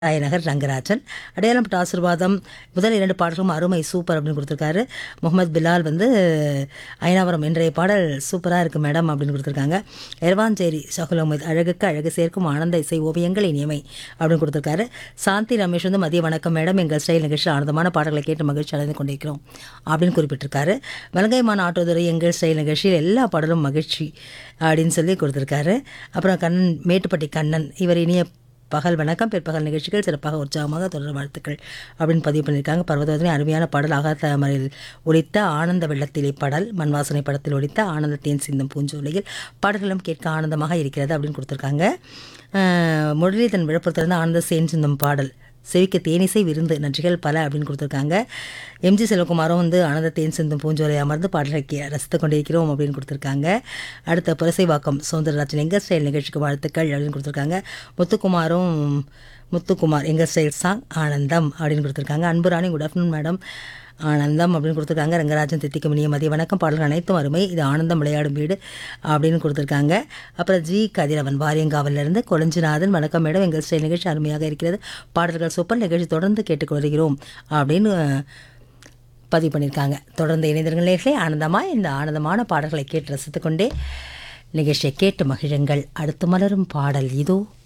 ராயநகர் ரங்கராஜன் அடையாளப்பட்ட ஆசீர்வாதம் முதல் இரண்டு பாடல்களும் அருமை சூப்பர் அப்படின்னு கொடுத்துருக்காரு முகமது பிலால் வந்து ஐநாவரம் இன்றைய பாடல் சூப்பராக இருக்குது மேடம் அப்படின்னு கொடுத்துருக்காங்க எர்வாஞ்சேரி ஷகுல் அஹமது அழகுக்கு அழகு சேர்க்கும் ஆனந்த இசை ஓவியங்கள் இனிமை அப்படின்னு கொடுத்துருக்காரு சாந்தி ரமேஷ் வந்து மதிய வணக்கம் மேடம் எங்கள் ஸ்டைல் நிகழ்ச்சியில் ஆனந்தமான பாடல்களை கேட்டு மகிழ்ச்சி அடைந்து கொண்டிருக்கிறோம் அப்படின்னு குறிப்பிட்டிருக்காரு வலங்கைமான ஆட்டோதுறை எங்கள் ஸ்டைல் நிகழ்ச்சியில் எல்லா பாடலும் மகிழ்ச்சி அப்படின்னு சொல்லி கொடுத்துருக்காரு அப்புறம் கண்ணன் மேட்டுப்பட்டி கண்ணன் இவர் இனிய பகல் வணக்கம் பிற்பகல் நிகழ்ச்சிகள் சிறப்பாக உற்சாகமாக தொடர் வாழ்த்துக்கள் அப்படின்னு பதிவு பண்ணியிருக்காங்க பர்வதவதனை அருமையான பாடல் அகத்தமரில் ஒலித்த ஆனந்த வெள்ளத்திலே பாடல் மண்வாசனை படத்தில் ஒலித்த ஆனந்த தேன் சிந்தும் பூஞ்சோலையில் பாடல்களும் கேட்க ஆனந்தமாக இருக்கிறது அப்படின்னு கொடுத்துருக்காங்க அஹ் முரளிதன் விழுப்புரத்திலிருந்து ஆனந்த சேன் சிந்தும் பாடல் செவிக்க தேனிசை விருந்து நன்றிகள் பல அப்படின்னு கொடுத்துருக்காங்க எம்ஜி செல்வகுமாரும் வந்து ஆனந்த தேன் சிந்தும் பூஞ்சோலை அமர்ந்து பாடலை கே- ரசித்துக் கொண்டிருக்கிறோம் அப்படின்னு கொடுத்துருக்காங்க அடுத்த புரசைவாக்கம் சௌந்தரராஜன் எங்கள் ஸ்டைல் நிகழ்ச்சிக்கு வாழ்த்துக்கள் அப்படின்னு கொடுத்துருக்காங்க முத்துக்குமாரும் முத்துக்குமார் எங்கள் ஸ்டைல் சாங் ஆனந்தம் அப்படின்னு கொடுத்துருக்காங்க அன்புராணி குட் ஆஃப்டர்நூன் மேடம் ஆனந்தம் அப்படின்னு கொடுத்துருக்காங்க ரங்கராஜன் தித்திக்கும் இனிய மதிய வணக்கம் பாடல்கள் அனைத்தும் அருமை இது ஆனந்தம் விளையாடும் வீடு அப்படின்னு கொடுத்துருக்காங்க அப்புறம் ஜி கதிரவன் வாரியங்காவிலிருந்து கொளஞ்சிநாதன் வணக்கம் மேடம் எங்கள் ஸ்டைல் நிகழ்ச்சி அருமையாக இருக்கிறது பாடல்கள் சூப்பர் நிகழ்ச்சி தொடர்ந்து கேட்டுக்கொள்கிறோம் அப்படின்னு பதிவு பண்ணியிருக்காங்க தொடர்ந்து இணைந்திருங்களே ஆனந்தமாக இந்த ஆனந்தமான பாடல்களை கேட்டு ரசித்துக்கொண்டே நிகழ்ச்சியை கேட்டு மகிழுங்கள் அடுத்து மலரும் பாடல் இதோ